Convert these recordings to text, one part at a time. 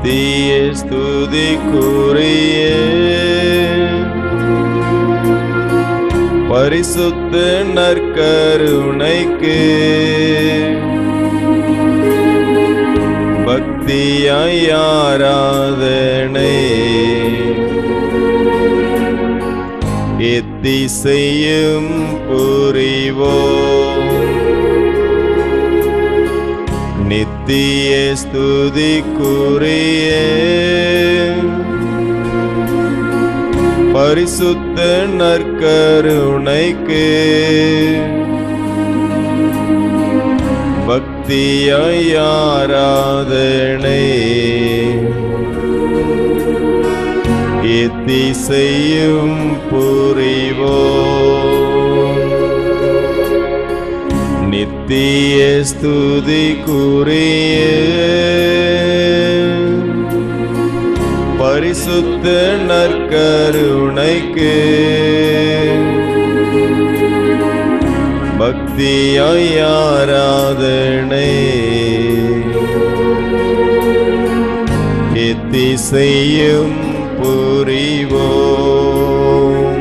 நித்திய ஸ்துதிக்குரிய பரிசுத்த நற்கருணைக்கு பக்தியாய் ஆராதனை எத்திசையும் புரிவோம் நித்திய ஸ்துதிக்குரிய பரிசுத்த நற்கருணைக்கு பக்தியாய் ஆராதனை எத்திசையும் புரிவோம் நித்திய ஸ்துதிக்குரிய பரிசுத்த நற்கருணைக்கு பக்தியாய் ஆராதனை எத்திசையும் புரிவோம்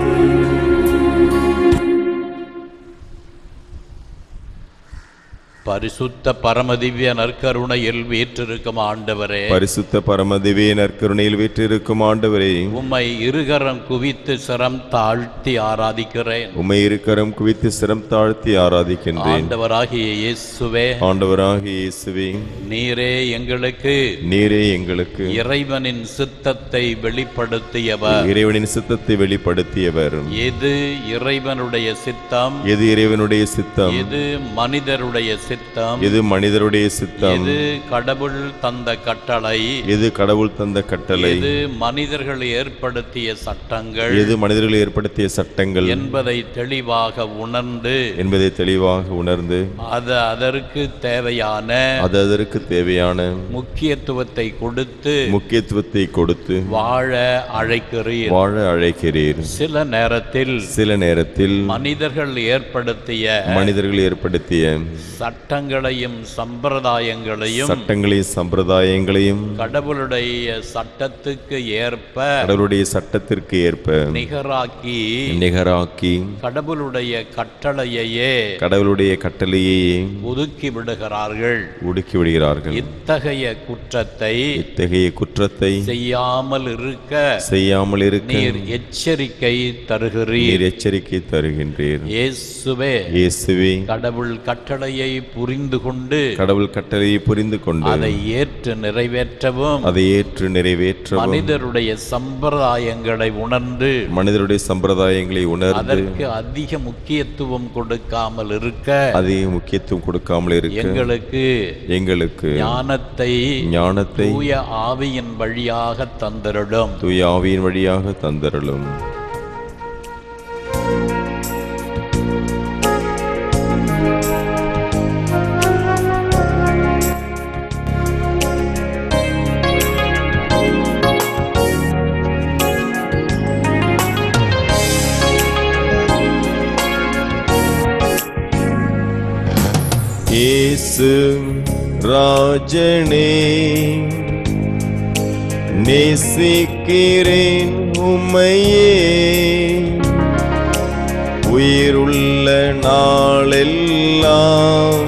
பரிசுத்த பரமதிவ்ய நற்கருணையில் வீற்றிருக்கும் ஆண்டவரே பரிசுத்த பரமதிவே நற்கருணையில் வீற்றிருக்கும் ஆண்டவரே உம்மை இருகரம் குவித்து சிரம் தாழ்த்தி ஆராதிக்கிறேன் உமை இருக்கரம் குவித்து சிரம் தாழ்த்தி ஆராதிக்கின்றேன் ஆண்டவராகிய இயேசுவே ஆண்டவராகிய இயேசுவே நீரே எங்களுக்கு நீரே எங்களுக்கு இறைவனின் சித்தத்தை வெளிப்படுத்தியவர் இறைவனின் சித்தத்தை வெளிப்படுத்தியவர் எது இறைவனுடைய சித்தம் எது இறைவனுடைய சித்தம் எது மனிதருடைய சித்தம் எது மனிதருடைய சித்தம் எது கடவுள் தந்த கட்டளை எது கடவுள் தந்த கட்டளை எது மனிதர்கள் ஏற்படுத்திய சட்டங்கள் எது மனிதர்கள் ஏற்படுத்திய சட்டங்கள் என்பதை தெளிவாக உணர்ந்து என்பதை தெளிவாக உணர்ந்து அது அதற்கு தேவையான அது அதற்கு தேவையான முக்கியத்துவத்தை கொடுத்து முக்கியத்துவத்தை கொடுத்து வாழ அழைக்கிறீர் வாழ அழைக்கிறீர் சில நேரத்தில் சில நேரத்தில் மனிதர்கள் ஏற்படுத்திய மனிதர்கள் ஏற்படுத்திய சட்டங்களையும் சம்பிரதாயங்களையும் சட்டங்களையும் சம்பிரதாயங்களையும் கடவுளுடைய சட்டத்துக்கு ஏற்ப கடவுளுடைய சட்டத்திற்கு ஏற்ப நிகராக்கி நிகராக்கி கடவுளுடைய கட்டளையையே கடவுளுடைய கட்டளையை ஒதுக்கி விடுகிறார்கள் ஒடுக்கி விடுகிறார்கள் இத்தகைய குற்றத்தை இத்தகைய குற்றத்தை செய்யாமல் இருக்க செய்யாமல் இருக்க நீர் எச்சரிக்கை தருகிறீர் நீர் எச்சரிக்கை தருகின்றீர் இயேசுவே இயேசுவே கடவுள் கட்டளையை புரிந்து கொண்டு கடவுள் கட்டளையை புரிந்து கொண்டு அதை ஏற்று நிறைவேற்றவும் அதை ஏற்று நிறைவேற்றவும் மனிதருடைய சம்பிரதாயங்களை உணர்ந்து மனிதருடைய சம்பிரதாயங்களை உணர்ந்து அதற்கு அதிக முக்கியத்துவம் கொடுக்காமல் இருக்க அதிக முக்கியத்துவம் கொடுக்காமல் இருக்க எங்களுக்கு எங்களுக்கு ஞானத்தை ஞானத்தை தூய ஆவியின் வழியாக தந்திரிடும் தூய ஆவியின் வழியாக தந்தருளும் இயேசு ராஜனே நேசிக்கிறேன் உம்மையே உயிருள்ள நாளெல்லாம்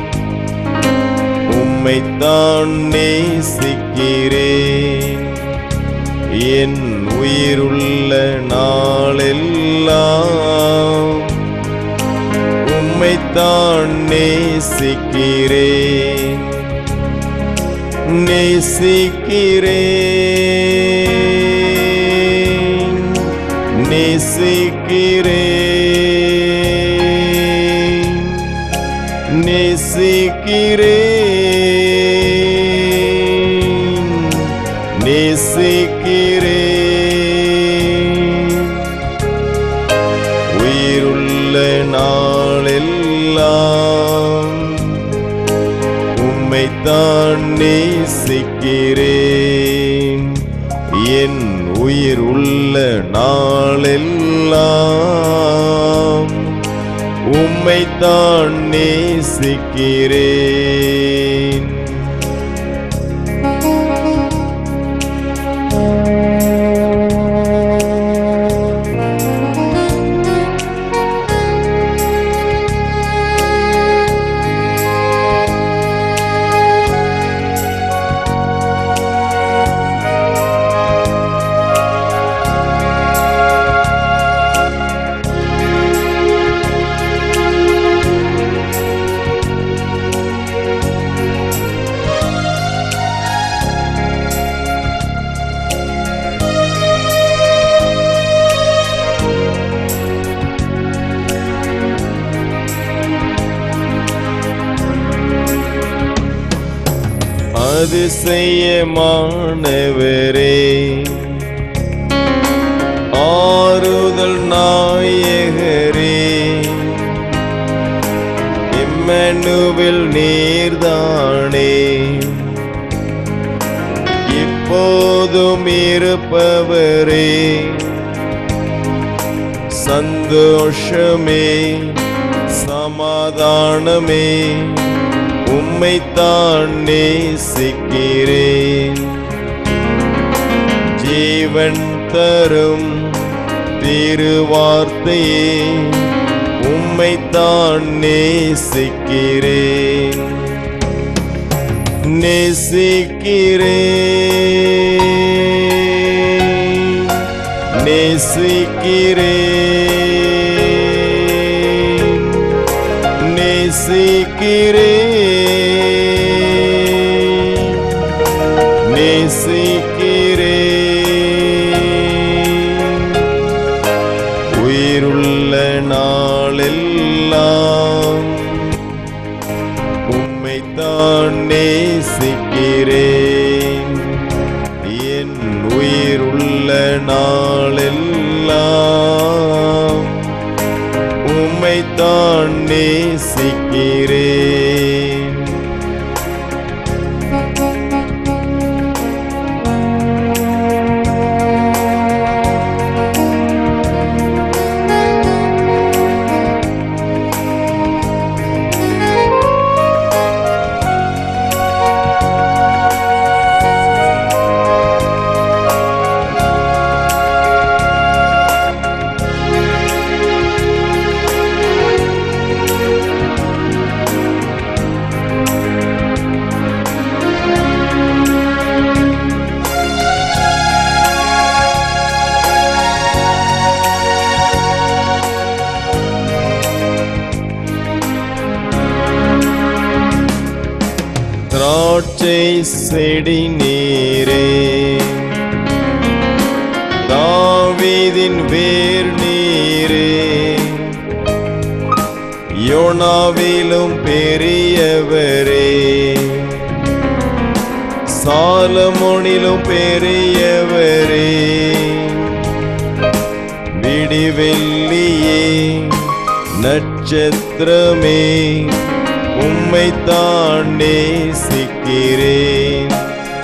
உம்மைத்தான் நேசிக்கிறேன் என் உயிருள்ள நாளெல்லாம் உம்மைத்தான் நேசிக்கிறேன் நேசிக்கிறேன் நேசிக்கிறேன் நேசிக்கிறேன் நேசிக்கிறேன் உயிருள்ள நாளெல்லாம் உம்மைத்தான் நேசிக்கிறேன் என் உயிர் உள்ள நாளெல்லாம் உம்மைத்தான் நேசிக்கிறேன் அதிசயமானவரே ஆறுதல் நாயகரே இம்மனுவில் நீர்தானே இப்போதும் இருப்பவரே சந்தோஷமே சமாதானமே உம்மைத்தான் நேசிக்கிறேன் ஜீவன் தரும் திருவார்த்தையே உம்மைத்தான் நேசிக்கிறேன் நேசிக்கிறேன் நேசிக்கிறேன் நேசிக்கிறேன் நேசிக்கிறேன் உயிருள்ள நாளெல்லாம் உம்மைத்தான் நேசிக்கிறேன் என் உயிருள்ள நாளெல்லாம் உம்மைத்தான் நேசிக்கிறேன் திராட்சை செடி நீரே தாவீதின் வேர் நீரே யோனாவிலும் பெரியவரே சாலமோனிலும் பெரியவரே விடிவெள்ளியே நட்சத்திரமே உம்மைத்தான் நேசிக்கிறேன்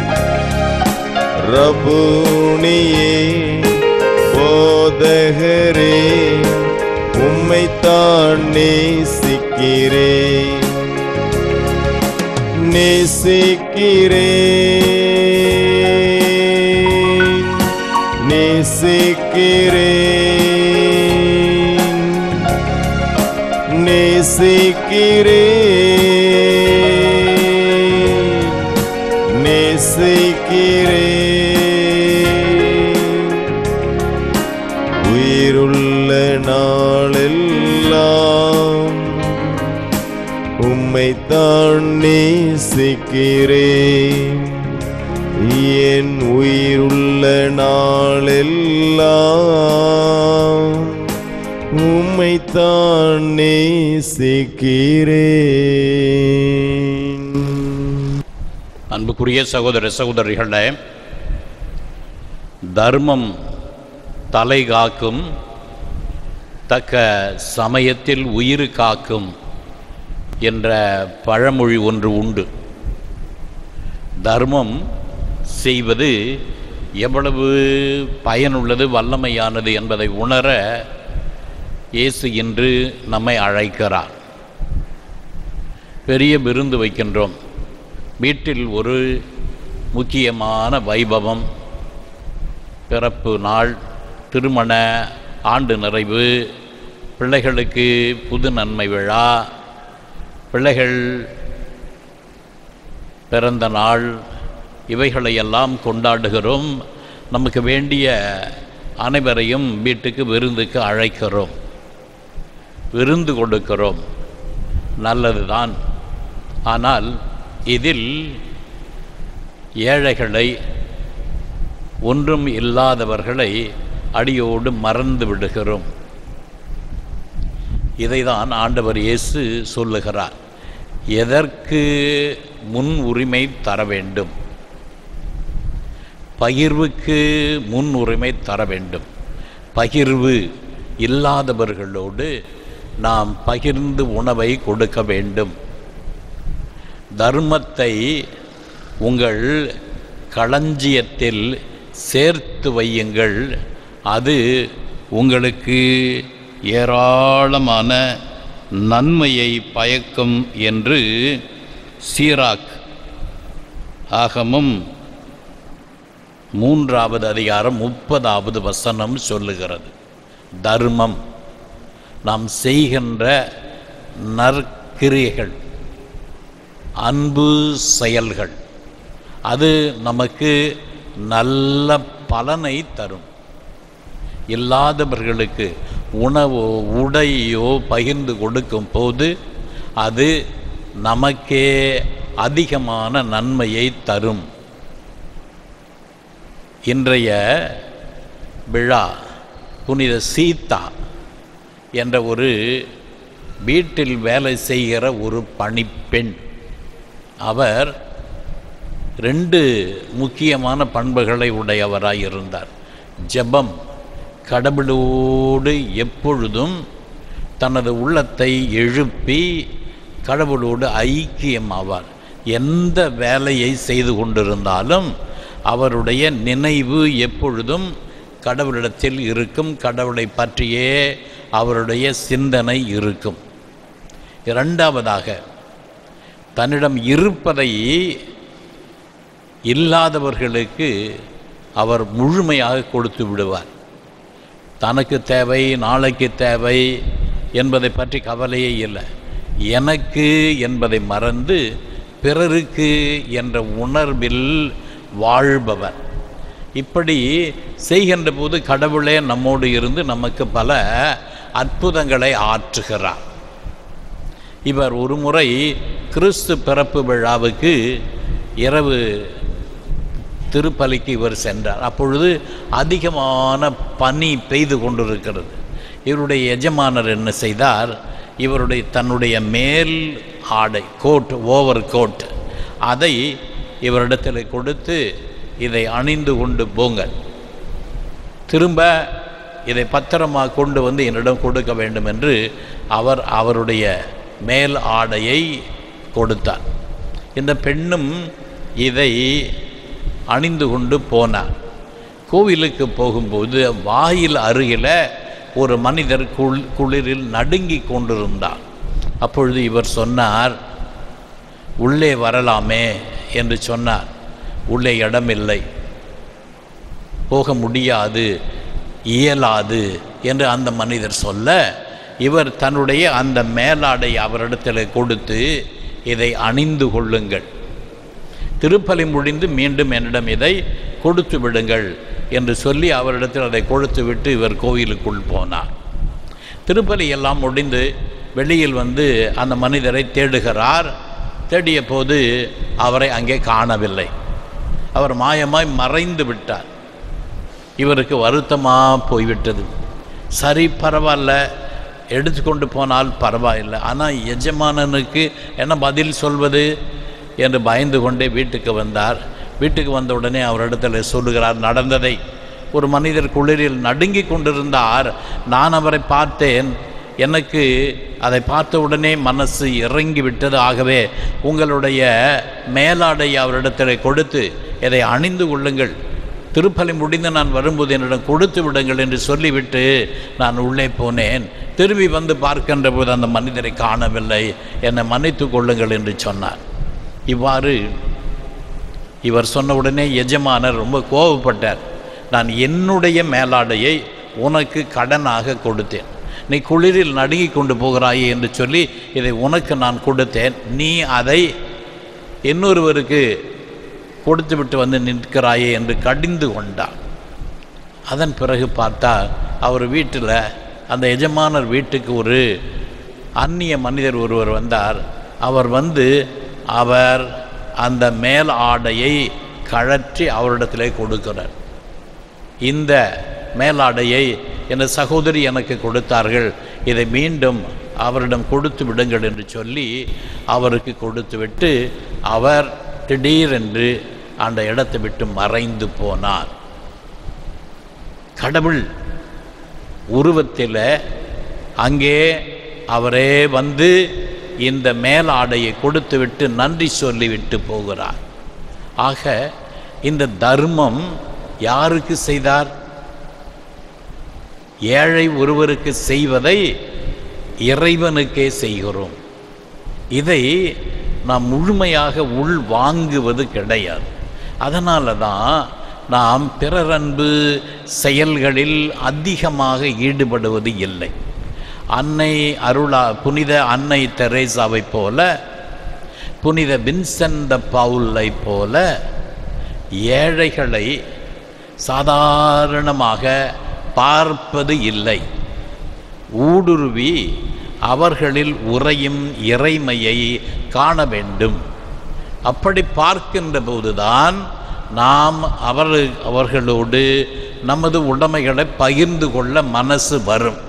ரபுனியே போதகரே உம்மைத்தான் நேசிக்கிறேன் நேசிக்கிறேன் நேசிக்கிறேன் நேசிக்கிறேன் நேசிக்கிறேன் உயிருள்ள நாளெல்லாம் உம்மைத்தான் நேசிக்கிறேன் என் உயிருள்ள நாளெல்லாம் உம்மைத்தான் நேசிக்கிறேன் அன்புக்குரிய சகோதர சகோதரிகளே தர்மம் தலை காக்கும் தக்க சமயத்தில் உயிர் காக்கும் என்ற பழமொழி ஒன்று உண்டு தர்மம் செய்வது எவ்வளவு பயனுள்ளது வல்லமையானது என்பதை உணர இயேசு இன்று நம்மை அழைக்கிறார் பெரிய விருந்து வைக்கின்றோம் வீட்டில் ஒரு முக்கியமான வைபவம் பிறப்பு நாள் திருமண ஆண்டு நிறைவு பிள்ளைகளுக்கு புது நன்மை விழா பிள்ளைகள் பிறந்த நாள் இவைகளையெல்லாம் கொண்டாடுகிறோம் நமக்கு வேண்டிய அனைவரையும் வீட்டுக்கு விருந்துக்கு அழைக்கிறோம் விருந்து கொடுக்கிறோம் நல்லதுதான் ஆனால் இதில் ஏழைகளை ஒன்றும் இல்லாதவர்களை அடியோடு மறந்து விடுகிறோம் இதைதான் ஆண்டவர் இயேசு சொல்லுகிறார் எதற்கு முன் உரிமை தர வேண்டும் பகிர்வுக்கு முன்னுரிமை தர வேண்டும் பகிர்வு இல்லாதவர்களோடு நாம் பகிர்ந்து உணவை கொடுக்க வேண்டும் தர்மத்தை உங்கள் களஞ்சியத்தில் சேர்த்து வையுங்கள் அது உங்களுக்கு ஏராளமான நன்மையை பயக்கும் என்று சீராக் ஆகமும் மூன்றாவது அதிகாரம் முப்பதாவது வசனம் சொல்லுகிறது தர்மம் நாம் செய்கின்ற நற்கிரியைகள் அன்பு செயல்கள் அது நமக்கு நல்ல பலனை தரும் இல்லாதவர்களுக்கு உணவோ உடையோ பகிர்ந்து கொடுக்கும் போது அது நமக்கே அதிகமான நன்மையை தரும் இன்றைய விழா புனித சீதா என்ற ஒரு வீட்டில் வேலை செய்கிற ஒரு பணிப்பெண் அவர் ரெண்டு முக்கியமான பண்புகளை உடையவராய் இருந்தார் ஜெபம் கடவுளோடு எப்பொழுதும் தனது உள்ளத்தை எழுப்பி கடவுளோடு ஐக்கியமாவார் எந்த வேலையை செய்து கொண்டிருந்தாலும் அவருடைய நினைவு எப்பொழுதும் கடவுளிடத்தில் இருக்கும் கடவுளை பற்றியே அவருடைய சிந்தனை இருக்கும் இரண்டாவதாக தன்னிடம் இருப்பதை இல்லாதவர்களுக்கு அவர் முழுமையாக கொடுத்து விடுவார் தனக்கு தேவை நாளைக்கு தேவை என்பதை பற்றி கவலையே இல்லை எனக்கு என்பதை மறந்து பிறருக்கு என்ற உணர்வில் வாழ்பவர் இப்படி செய்கின்ற போது கடவுளே நம்மோடு இருந்து நமக்கு பல அற்புதங்களை ஆற்றுகிறார் இவர் ஒரு முறை கிறிஸ்து பிறப்பு விழாவுக்கு இரவு திருப்பலிக்கு இவர் சென்றார் அப்பொழுது அதிகமான பனி பெய்து கொண்டிருக்கிறது இவருடைய எஜமானர் என்ன செய்தார் இவருடைய தன்னுடைய மேல் ஆடை கோட் ஓவர் கோட் அதை இவரிடத்தில் கொடுத்து இதை அணிந்து கொண்டு போங்கள் திரும்ப இதை பத்திரமா கொண்டு வந்து என்னிடம் கொடுக்க வேண்டும் என்று அவர் அவருடைய மேல் ஆடையை கொடுத்தார் இந்த பெண்ணும் இதை அணிந்து கொண்டு போனார் கோவிலுக்கு போகும்போது வாயில் அருகில் ஒரு மனிதர் குள் குளிரில் நடுங்கி கொண்டிருந்தார் அப்பொழுது இவர் சொன்னார் உள்ளே வரலாமே என்று சொன்னார் உள்ளே இடமில்லை போக முடியாது இயலாது என்று அந்த மனிதர் சொல்ல இவர் தன்னுடைய அந்த மேலாடை அவரிடத்தில் கொடுத்து இதை அணிந்து கொள்ளுங்கள் திருப்பலி முடிந்து மீண்டும் என்னிடம் இதை கொடுத்து விடுங்கள் என்று சொல்லி அவரிடத்தில் அதை கொடுத்து விட்டு இவர் கோயிலுக்குள் போனார் திருப்பலி எல்லாம் முடிந்து வெளியில் வந்து அந்த மனிதரை தேடுகிறார் தேடிய போது அவரை அங்கே காணவில்லை அவர் மாயமாய் மறைந்து விட்டார் இவருக்கு வருத்தமாக போய்விட்டது சரி பரவாயில்ல எடுத்துக்கொண்டு போனால் பரவாயில்லை ஆனால் எஜமானனுக்கு என்ன பதில் சொல்வது என்று பயந்து கொண்டே வீட்டுக்கு வந்தார் வீட்டுக்கு வந்த உடனே அவரிடத்தில் சொல்லுகிறார் நடந்ததை ஒரு மனிதர் குளிரில் நடுங்கி கொண்டிருந்தார் நான் அவரை பார்த்தேன் எனக்கு அதை பார்த்த உடனே மனசு இறங்கி விட்டது ஆகவே உங்களுடைய மேலாடை அவரிடத்தில் கொடுத்து இதை அணிந்து கொள்ளுங்கள் திருப்பலி முடிந்து நான் வரும்போது என்னிடம் கொடுத்து விடுங்கள் என்று சொல்லிவிட்டு நான் உள்ளே போனேன் திரும்பி வந்து பார்க்கின்ற போது அந்த மனிதரை காணவில்லை என்னை மன்னித்து கொள்ளுங்கள் என்று சொன்னார் இவ்வாறு இவர் சொன்ன உடனே எஜமானர் ரொம்ப கோபப்பட்டார் நான் என்னுடைய மேலாடையை உனக்கு கடனாக கொடுத்தேன் நீ குளிரில் நடுங்கி கொண்டு போகிறாயே என்று சொல்லி இதை உனக்கு நான் கொடுத்தேன் நீ அதை இன்னொருவருக்கு கொடுத்து விட்டு வந்து நிற்கிறாயே என்று கடிந்து கொண்டார் அதன் பிறகு பார்த்தா அவர் வீட்டில் அந்த எஜமானர் வீட்டுக்கு ஒரு அந்நிய மனிதர் ஒருவர் வந்தார் அவர் வந்து அவர் அந்த மேல் ஆடையை கழற்றி அவரிடத்திலே கொடுக்கிறார் இந்த மேலாடையை என் சகோதரி எனக்கு கொடுத்தார்கள் இதை மீண்டும் அவரிடம் கொடுத்து விடுங்கள் என்று சொல்லி அவருக்கு கொடுத்து விட்டு அவர் திடீரென்று அந்த இடத்தை விட்டு மறைந்து போனார் கடவுள் உருவத்தில் அங்கே அவரே வந்து இந்த மேலாடையை கொடுத்துவிட்டு நன்றி சொல்லிவிட்டு போகிறார் ஆக இந்த தர்மம் யாருக்கு செய்தார் ஏழை ஒருவருக்கு செய்வதை இறைவனுக்கே செய்கிறோம் இதை நாம் முழுமையாக உள் வாங்குவது கிடையாது அதனால தான் நாம் பிறரன்பு செயல்களில் அதிகமாக ஈடுபடுவது இல்லை அன்னை அருளா புனித அன்னை தெரேசாவைப் போல புனித வின்சென்ட் பவுலை போல ஏழைகளை சாதாரணமாக பார்ப்பது இல்லை ஊடுருவி அவர்களில் உறையும் இறைமையை காண வேண்டும் அப்படி பார்க்கின்ற போதுதான் நாம் அவர் அவர்களோடு நமது உடைமைகளை பகிர்ந்து கொள்ள மனசு வரும்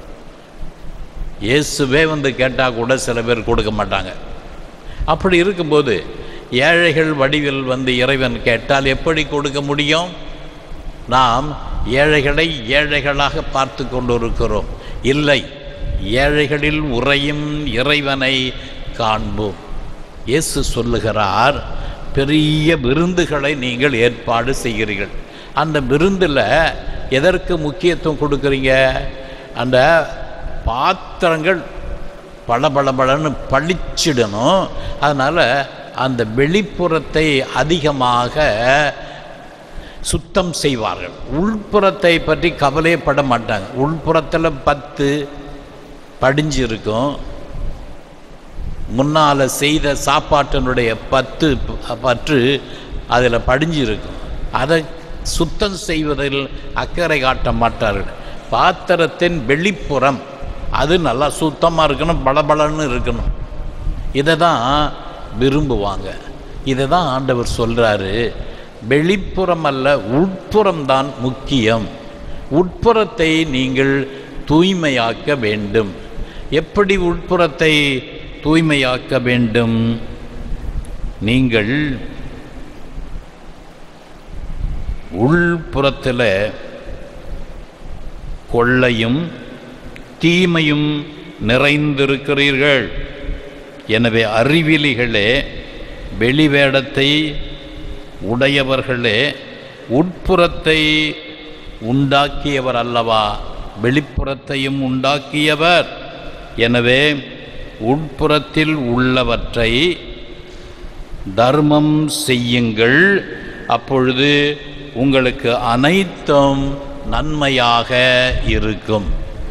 இயேசுவே வந்து கேட்டால் கூட சில பேர் கொடுக்க மாட்டாங்க அப்படி இருக்கும்போது ஏழைகள் வடிவில் வந்து இறைவன் கேட்டால் எப்படி கொடுக்க முடியும் நாம் ஏழைகளை ஏழைகளாக பார்த்து கொண்டிருக்கிறோம் இல்லை ஏழைகளில் உறையும் இறைவனை காண்போம் இயேசு சொல்லுகிறார் பெரிய விருந்துகளை நீங்கள் ஏற்பாடு செய்கிறீர்கள் அந்த விருந்தில் எதற்கு முக்கியத்துவம் கொடுக்குறீங்க அந்த பாத்திரங்கள் பளபளபளன்னு பளிச்சிடணும் அதனால் அந்த வெளிப்புறத்தை அதிகமாக சுத்தம் செய்வார்கள் உள்புறத்தை பற்றி கவலையப்பட மாட்டாங்க உள்புறத்தில் பத்து படிஞ்சு இருக்கும் முன்னால் செய்த சாப்பாட்டினுடைய பத்து ப- பற்று அதில் படிஞ்சு இருக்கும் அதை சுத்தம் செய்வதில் அக்கறை காட்ட மாட்டார்கள் பாத்திரத்தின் வெளிப்புறம் அது நல்லா சுத்தமாக இருக்கணும் பளபளன்னு இருக்கணும் இதை தான் விரும்புவாங்க இதை தான் ஆண்டவர் சொல்கிறாரு வெளிப்புறம் அல்ல உட்புறம்தான் முக்கியம் உட்புறத்தை நீங்கள் தூய்மையாக்க வேண்டும் எப்படி உட்புறத்தை தூய்மையாக்க வேண்டும் நீங்கள் உள்புறத்தில் கொள்ளையும் தீமையும் நிறைந்திருக்கிறீர்கள் எனவே அறிவிலிகளே வெளிவேடத்தை உடையவர்களே உட்புறத்தை உண்டாக்கியவர் அல்லவா வெளிப்புறத்தையும் உண்டாக்கியவர் எனவே உட்புறத்தில் உள்ளவற்றை தர்மம் செய்யுங்கள் அப்பொழுது உங்களுக்கு அனைத்தும் நன்மையாக இருக்கும்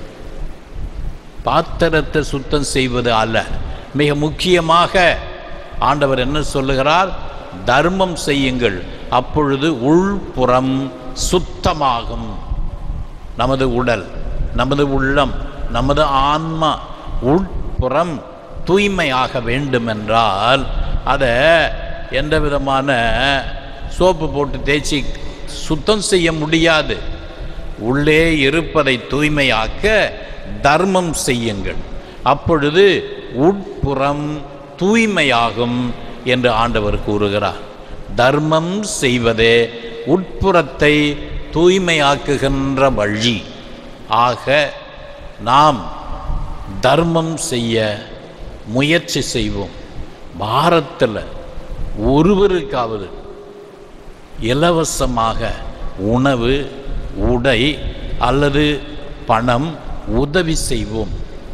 பாத்திரத்தை சுத்தம் செய்வது அல்ல மிக முக்கியமாக ஆண்டவர் என்ன சொல்லுகிறார் தர்மம் செய்யுங்கள் அப்பொழுது உள்புறம் சுத்தமாகும் நமது உடல் நமது உள்ளம் நமது ஆன்மா உட்புறம் தூய்மையாக வேண்டுமென்றால் அதை எந்த விதமான சோப்பு போட்டு தேய்ச்சி சுத்தம் செய்ய முடியாது உள்ளே இருப்பதை தூய்மையாக்க தர்மம் செய்யுங்கள் அப்பொழுது உட்புறம் தூய்மையாகும் என்று ஆண்டவர் கூறுகிறார் தர்மம் செய்வதே உட்புறத்தை தூய்மையாக்குகின்ற வழி ஆக நாம் தர்மம் செய்ய முயற்சி செய்வோம் வாரத்தில் ஒருவருக்காவது இலவசமாக உணவு உடை அல்லது பணம் உதவி செய்வோம்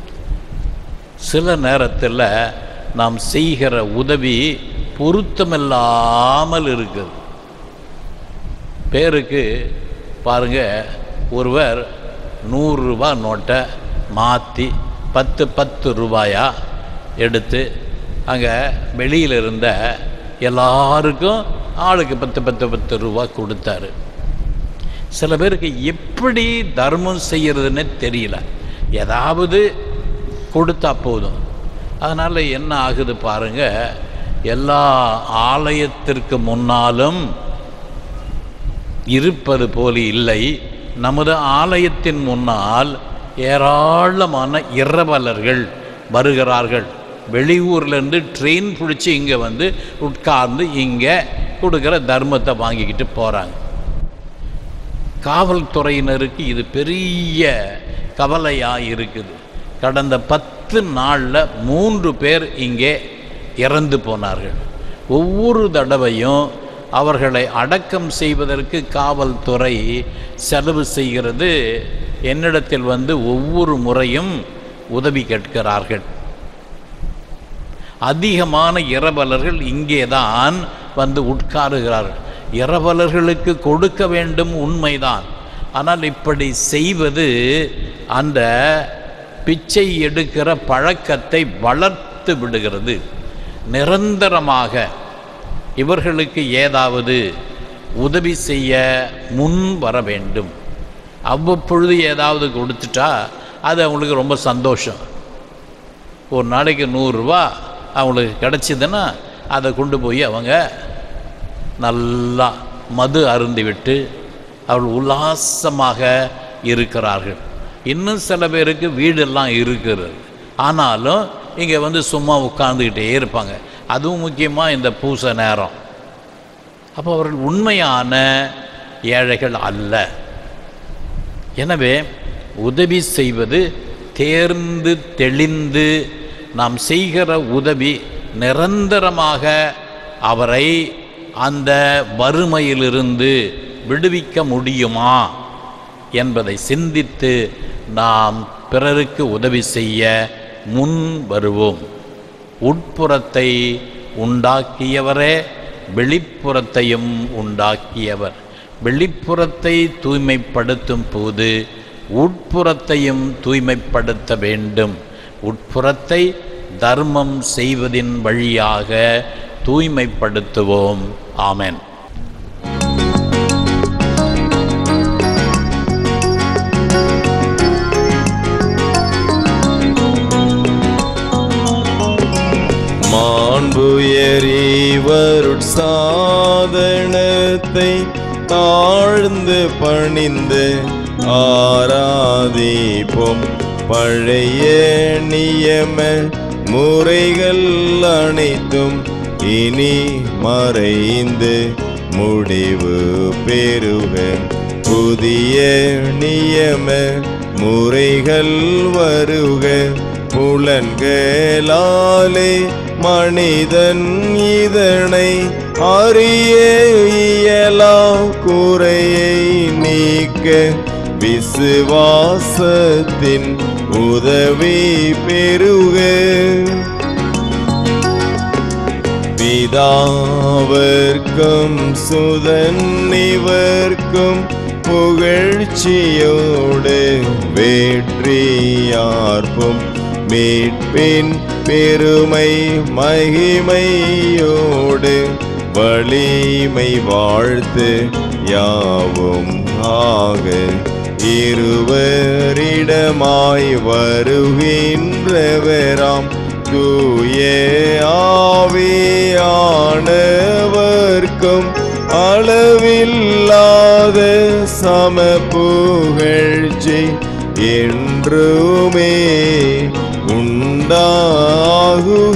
சில நேரத்தில் நாம் செய்கிற உதவி பொருத்தமில்லாமல் இருக்குது பேருக்கு பாருங்க ஒருவர் நூறுரூபா நோட்டை மாற்றி பத்து பத்து ரூபாயா எடுத்து அங்கே வெளியில் இருந்த எல்லாருக்கும் ஆளுக்கு பத்து பத்து பத்து ரூபா கொடுத்தாரு சில பேருக்கு எப்படி தர்மம் செய்யறதுன்னு தெரியல ஏதாவது கொடுத்தா போதும் அதனால் என்ன ஆகுது பாருங்க எல்லா ஆலயத்திற்கு முன்னாலும் இருப்பது போல இல்லை நமது ஆலயத்தின் முன்னால் ஏராளமான இரவலர்கள் வருகிறார்கள் வெளியூர்லேருந்து ட்ரெயின் பிடிச்சி இங்கே வந்து உட்கார்ந்து இங்கே கொடுக்குற தர்மத்தை வாங்கிக்கிட்டு போகிறாங்க காவல்துறையினருக்கு இது பெரிய கவலையாக இருக்குது கடந்த பத்து நாளில் மூன்று பேர் இங்கே இறந்து போனார்கள் ஒவ்வொரு தடவையும் அவர்களை அடக்கம் செய்வதற்கு காவல்துறை செலவு செய்கிறது என்னிடத்தில் வந்து ஒவ்வொரு முறையும் உதவி கேட்கிறார்கள் அதிகமான இரவலர்கள் இங்கே தான் வந்து உட்காருகிறார்கள் இரவலர்களுக்கு கொடுக்க வேண்டும் உண்மைதான் ஆனால் இப்படி செய்வது அந்த பிச்சை எடுக்கிற பழக்கத்தை வளர்த்து விடுகிறது நிரந்தரமாக இவர்களுக்கு ஏதாவது உதவி செய்ய முன் வர வேண்டும் அவ்வப்பொழுது ஏதாவது கொடுத்துட்டா அது அவங்களுக்கு ரொம்ப சந்தோஷம் ஒரு நாளைக்கு நூறுரூவா அவங்களுக்கு கிடச்சிதுன்னா அதை கொண்டு போய் அவங்க நல்லா மது அருந்திவிட்டு அவர்கள் உல்லாசமாக இருக்கிறார்கள் இன்னும் சில பேருக்கு வீடெல்லாம் இருக்கிறது ஆனாலும் இங்கே வந்து சும்மா உட்காந்துக்கிட்டே இருப்பாங்க அதுவும் முக்கியமாக இந்த பூச நேரம் அப்போ அவர்கள் உண்மையான ஏழைகள் அல்ல எனவே உதவி செய்வது தேர்ந்து தெளிந்து நாம் செய்கிற உதவி நிரந்தரமாக அவரை அந்த வறுமையிலிருந்து விடுவிக்க முடியுமா என்பதை சிந்தித்து நாம் பிறருக்கு உதவி செய்ய முன் வருவோம் உட்புறத்தை உண்டாக்கியவரே வெளிப்புறத்தையும் உண்டாக்கியவர் வெளிப்புறத்தை தூய்மைப்படுத்தும் போது உட்புறத்தையும் தூய்மைப்படுத்த வேண்டும் உட்புறத்தை தர்மம் செய்வதின் வழியாக தூய்மைப்படுத்துவோம் ஆமென் மாண்புயரீவருட்சாதனத்தை தாழ்ந்து பணிந்து ஆராதிப்போம் பழைய நியம முறைகள் அனைத்தும் இனி மறைந்து முடிவு பெறுக புதிய நியம முறைகள் வருக புலன்களாலே மனிதன் இதனை அறிய இயலா குறையை நீக்க விசுவாசத்தின் உதவி பெறுக பிதாவர்க்கும் சுதன் இவர்க்கும் புகழ்ச்சியோடு வேற்றியார்ப்பும் மீட்பின் பெருமை மகிமையோடு வலிமை வாழ்த்து யாவும் ஆக இருவரிடமாய் வருகின்றவராம் தூய ஆவியானவர்க்கும் அளவில்லாத சம புகழ்ச்சி என்றுமே உண்டாகுக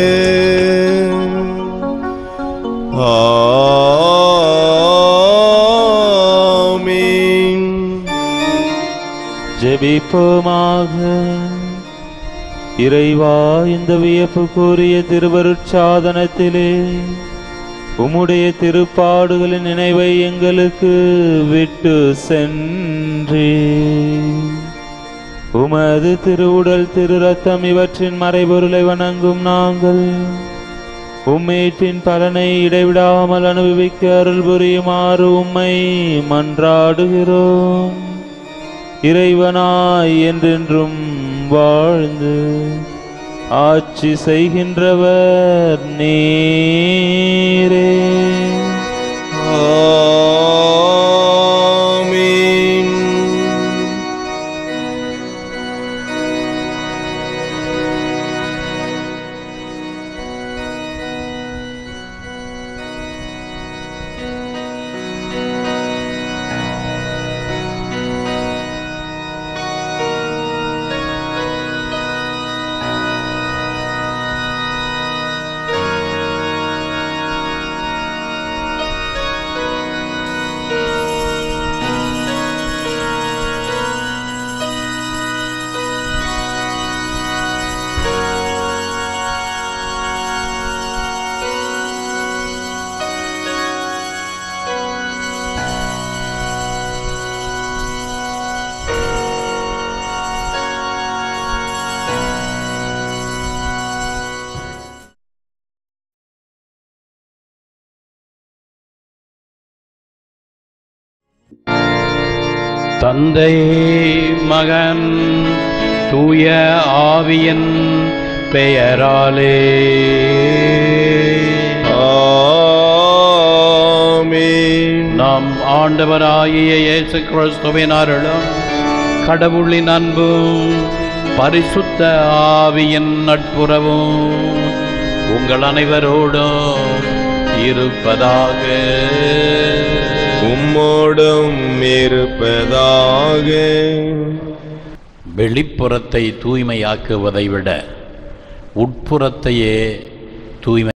ஆமீன் ஜெபிப்போமாக இறைவா இந்த வியப்பு கூறிய திருவருட்சாதனத்திலே உம்முடைய திருப்பாடுகளின் நினைவை எங்களுக்கு விட்டு சென்றே உமது திருவுடல் திரு ரத்தம் இவற்றின் மறைபொருளை வணங்கும் நாங்கள் உம்மேற்றின் பலனை இடைவிடாமல் அனுபவிக்க அருள் புரியுமாறு உம்மை மன்றாடுகிறோம் இறைவனாய் என்றென்றும் வாழ்ந்து ஆட்சி செய்கின்றவர் நீரே ஆமீன் தந்தை மகன் தூய ஆவியின் பெயராலே ஆமென் நம் ஆண்டவராகிய இயேசு கிறிஸ்துவின் அருளும் கடவுளின் அன்பும் பரிசுத்த ஆவியின் நட்புறவும் உங்கள் அனைவரோடும் இருப்பதாக உம்மோடும் இருப்பதாக வெளிப்புறத்தை தூய்மையாக்குவதை விட உட்புறத்தையே தூய்மை